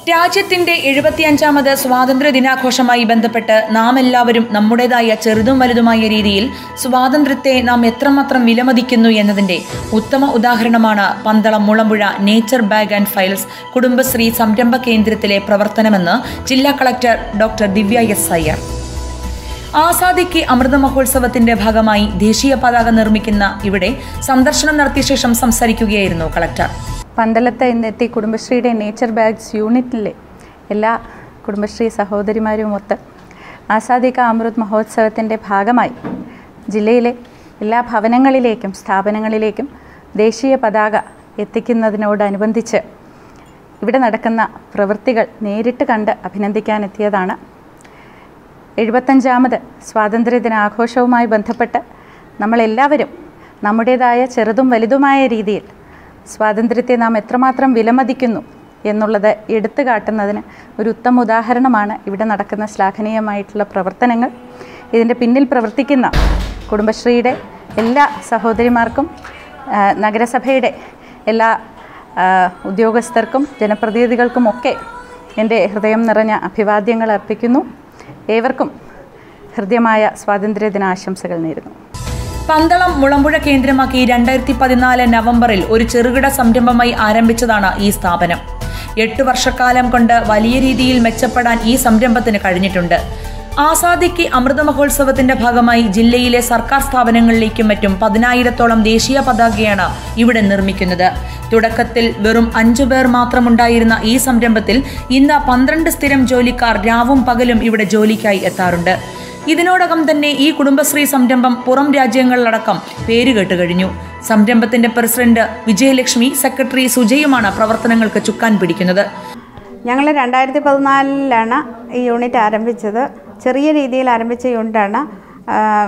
രാജ്യത്തിന്റെ എഴുപത്തിയഞ്ചാമത് സ്വാതന്ത്ര്യ ദിനാഘോഷമായി ബന്ധപ്പെട്ട് നാം എല്ലാവരും നമ്മുടേതായ ചെറുതും വലുതുമായ രീതിയിൽ സ്വാതന്ത്ര്യത്തെ നാം എത്രമാത്രം വിലമതിക്കുന്നു എന്നതിന്റെ ഉത്തമ ഉദാഹരണമാണ് Pandalam Mulampuzha nature bag and files Kudumbashree സംരംഭ കേന്ദ്രത്തിലെ പ്രവർത്തനമെന്ന് ജില്ലാ collector doctor Divya S Iyer ആസാദിക്ക് അമൃത മഹോത്സവത്തിന്റെ ഭാഗമായി ദേശീയ പതാക നിർമ്മിക്കുന്ന ഇവിടെ സന്ദർശനം നടത്തിയ ശേഷം സംസാരിക്കുകയായിരുന്നു കളക്ടർ പന്തളത്ത് ഇന്നെത്തി കുടുംബശ്രീയുടെ നേച്ചർ ബാഗ്സ് യൂണിറ്റിലെ എല്ലാ കുടുംബശ്രീ സഹോദരിമാരുമൊത്ത് ആസാദിക അമൃത് മഹോത്സവത്തിൻ്റെ ഭാഗമായി ജില്ലയിലെ എല്ലാ ഭവനങ്ങളിലേക്കും സ്ഥാപനങ്ങളിലേക്കും ദേശീയ പതാക എത്തിക്കുന്നതിനോടനുബന്ധിച്ച് ഇവിടെ നടക്കുന്ന പ്രവൃത്തികൾ നേരിട്ട് കണ്ട് അഭിനന്ദിക്കാനെത്തിയതാണ് എഴുപത്തഞ്ചാമത് സ്വാതന്ത്ര്യദിനാഘോഷവുമായി ബന്ധപ്പെട്ട് നമ്മളെല്ലാവരും നമ്മുടേതായ ചെറുതും വലുതുമായ രീതിയിൽ സ്വാതന്ത്ര്യത്തെ നാം എത്രമാത്രം വിലമതിക്കുന്നു എന്നുള്ളത് എടുത്തു കാട്ടുന്നതിന് ഒരു ഉത്തമ ഉദാഹരണമാണ് ഇവിടെ നടക്കുന്ന ശ്ലാഘനീയമായിട്ടുള്ള പ്രവർത്തനങ്ങൾ ഇതിൻ്റെ പിന്നിൽ പ്രവർത്തിക്കുന്ന കുടുംബശ്രീയുടെ എല്ലാ സഹോദരിമാർക്കും ആ, നഗരസഭയുടെ എല്ലാ ആ, ഉദ്യോഗസ്ഥർക്കും ജനപ്രതിനിധികൾക്കുമൊക്കെ എൻ്റെ ഹൃദയം നിറഞ്ഞ അഭിവാദ്യങ്ങൾ അർപ്പിക്കുന്നു ഏവർക്കും ഹൃദ്യമായ സ്വാതന്ത്ര്യദിനാശംസകൾ നേരുന്നു പന്തളം മുളമ്പുഴ കേന്ദ്രമാക്കി രണ്ടായിരത്തി പതിനാല് നവംബറിൽ ഒരു ചെറുകിട സംരംഭമായി ആരംഭിച്ചതാണ് ഈ സ്ഥാപനം എട്ട് വർഷക്കാലം കൊണ്ട് വലിയ രീതിയിൽ മെച്ചപ്പെടാൻ ഈ സംരംഭത്തിന് കഴിഞ്ഞിട്ടുണ്ട് ആസാദിക്ക് അമൃത മഹോത്സവത്തിന്റെ ഭാഗമായി ജില്ലയിലെ സർക്കാർ സ്ഥാപനങ്ങളിലേക്കും മറ്റും പതിനായിരത്തോളം ദേശീയ പതാകയാണ് ഇവിടെ നിർമ്മിക്കുന്നത് തുടക്കത്തിൽ വെറും അഞ്ചു പേർ മാത്രമുണ്ടായിരുന്ന ഈ സംരംഭത്തിൽ ഇന്ന് പന്ത്രണ്ട് സ്ഥിരം ജോലിക്കാർ രാവും പകലും ഇവിടെ ജോലിക്കായി എത്താറുണ്ട് ഇതിനോടകം തന്നെ ഈ കുടുംബശ്രീ സംരംഭം പുറം രാജ്യങ്ങളിലടക്കം പേരുകേട്ട് കഴിഞ്ഞു സംരംഭത്തിന്റെ പ്രസിഡന്റ് വിജയലക്ഷ്മി സെക്രട്ടറി സുജയുമാണ് പ്രവർത്തനങ്ങൾക്ക് ചുക്കാൻ പിടിക്കുന്നത് ഞങ്ങൾ രണ്ടായിരത്തി പതിനാലിലാണ് ഈ യൂണിറ്റ് ആരംഭിച്ചത് ചെറിയ രീതിയിൽ ആരംഭിച്ച യൂണിറ്റാണ് ആം,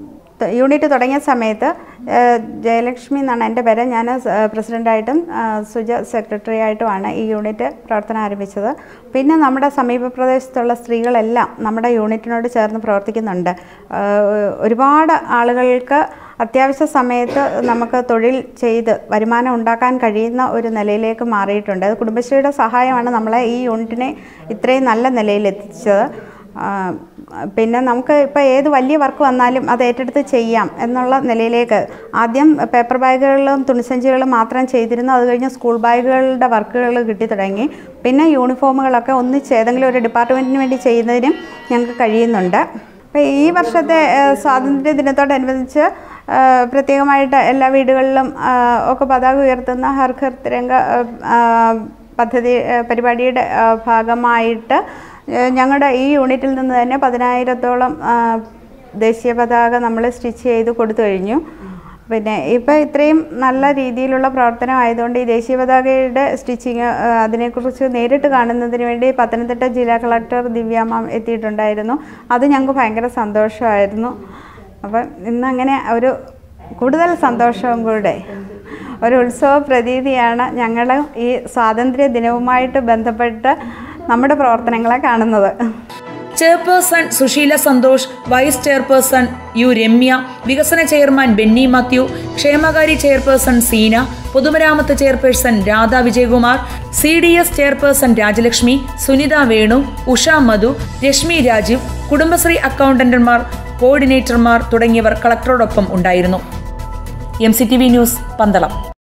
ത- യൂണിറ്റ് തുടങ്ങിയ സമയത്ത് ആ, ജയലക്ഷ്മി എന്നാണ് എൻ്റെ പേര് ഞാൻ സ- പ്രസിഡൻ്റായിട്ടും ആ, സുജ സെക്രട്ടറി ആയിട്ടുമാണ് ഈ യൂണിറ്റ് പ്രവർത്തനം ആരംഭിച്ചത് പിന്നെ നമ്മുടെ സമീപ പ്രദേശത്തുള്ള സ്ത്രീകളെല്ലാം നമ്മുടെ യൂണിറ്റിനോട് ചേർന്ന് പ്രവർത്തിക്കുന്നുണ്ട് ആ, ഒരുപാട് ആളുകൾക്ക് അത്യാവശ്യ സമയത്ത് നമുക്ക് തൊഴിൽ ചെയ്ത് വരുമാനം ഉണ്ടാക്കാൻ കഴിയുന്ന ഒരു നിലയിലേക്ക് മാറിയിട്ടുണ്ട് അത് കുടുംബശ്രീയുടെ സഹായമാണ് നമ്മളെ ഈ യൂണിറ്റിനെ ഇത്രയും നല്ല നിലയിൽ എത്തിച്ചത് ആ, പിന്നെ നമുക്ക് ഇപ്പോൾ ഏത് വലിയ വർക്ക് വന്നാലും അത് ഏറ്റെടുത്ത് ചെയ്യാം എന്നുള്ള നിലയിലേക്ക് ആദ്യം പേപ്പർ ബാഗുകളും തുണിസഞ്ചികളും മാത്രം ചെയ്തിരുന്നു അത് കഴിഞ്ഞ് സ്കൂൾ ബാഗുകളുടെ വർക്കുകൾ കിട്ടി തുടങ്ങി പിന്നെ യൂണിഫോമുകളൊക്കെ ഒന്നിച്ച് ഏതെങ്കിലും ഒരു ഡിപ്പാർട്ട്മെൻറ്റിന് വേണ്ടി ചെയ്യുന്നതിനും ഞങ്ങൾക്ക് കഴിയുന്നുണ്ട് അപ്പോൾ ഈ വർഷത്തെ ആ, സ്വാതന്ത്ര്യ ദിനത്തോടനുബന്ധിച്ച് ആ, പ്രത്യേകമായിട്ട് എല്ലാ വീടുകളിലും ആ, ഒക്കെ പതാക ഉയർത്തുന്ന ഹർ ഘർ തിരങ്ക ആ, ആ, പദ്ധതി ആ, പരിപാടിയുടെ ആ, ഭാഗമായിട്ട് ആ, ഞങ്ങളുടെ ഈ യൂണിറ്റിൽ നിന്ന് തന്നെ പതിനായിരത്തോളം ആ, ദേശീയ പതാക നമ്മൾ സ്റ്റിച്ച് ചെയ്ത് കൊടുത്തു കഴിഞ്ഞു പിന്നെ ഇപ്പോൾ ഇത്രയും നല്ല രീതിയിലുള്ള പ്രവർത്തനം ആയതുകൊണ്ട് ഈ ദേശീയ പതാകയുടെ സ്റ്റിച്ചിങ് അതിനെക്കുറിച്ച് നേരിട്ട് കാണുന്നതിന് വേണ്ടി പത്തനംതിട്ട ജില്ലാ കളക്ടർ ദിവ്യ മാം എത്തിയിട്ടുണ്ടായിരുന്നു അത് ഞങ്ങൾക്ക് ഭയങ്കര സന്തോഷമായിരുന്നു അപ്പം ഇന്നങ്ങനെ ഒരു കൂടുതൽ സന്തോഷവും കൂടെ ഒരു ഉത്സവ പ്രതീതിയാണ് ഞങ്ങൾ ഈ സ്വാതന്ത്ര്യ ദിനവുമായിട്ട് ബന്ധപ്പെട്ട് നമ്മുടെ പ്രവർത്തനങ്ങളെ കാണുന്നത് chairperson Sushila Santhosh vice chairperson U Ramya വികസന ചെയർമാൻ ബെന്നി മാത്യു ക്ഷേമകാരി ചെയർപേഴ്സൺ സീന പൊതുമരാമത്ത് chairperson Radha Vijayakumar C D S chairperson Rajalakshmi Sunitha Venu Usha Madhu Reshmi Rajeev Kudumbashree അക്കൗണ്ടന്റുമാർ കോർഡിനേറ്റർമാർ തുടങ്ങിയവർ കളക്ടറോടൊപ്പം ഉണ്ടായിരുന്നു M C T V news Pandalam